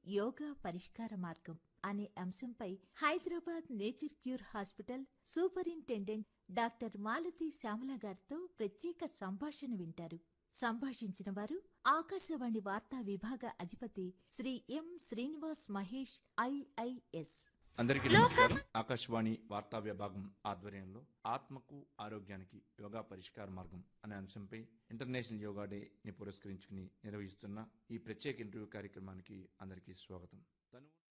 యోగా పరిష్కార మార్గం అనే అంశంపై Hyderabad nature cure hospital superintendent doctor Malathi Shyamala గారితో ప్రత్యేక సంభాషణ వింటారు సంభాషించిన వారు ఆకాశవాణి వార్తా విభాగ అధిపతి శ్రీ ఎం శ్రీనివాస్ మహేష్ ఐఐఎస్ అందరికీ నమస్కారం ఆకాశవాణి వార్తా విభాగం ఆధ్వర్యంలో ఆత్మకు ఆరోగ్యానికి యోగా పరిష్కార మార్గం అనే అంశంపై ఇంటర్నేషనల్ యోగా డే ని పురస్కరించుకుని నిర్వహిస్తున్న ఈ ప్రత్యేక ఇంటర్వ్యూ కార్యక్రమానికి అందరికీ స్వాగతం తను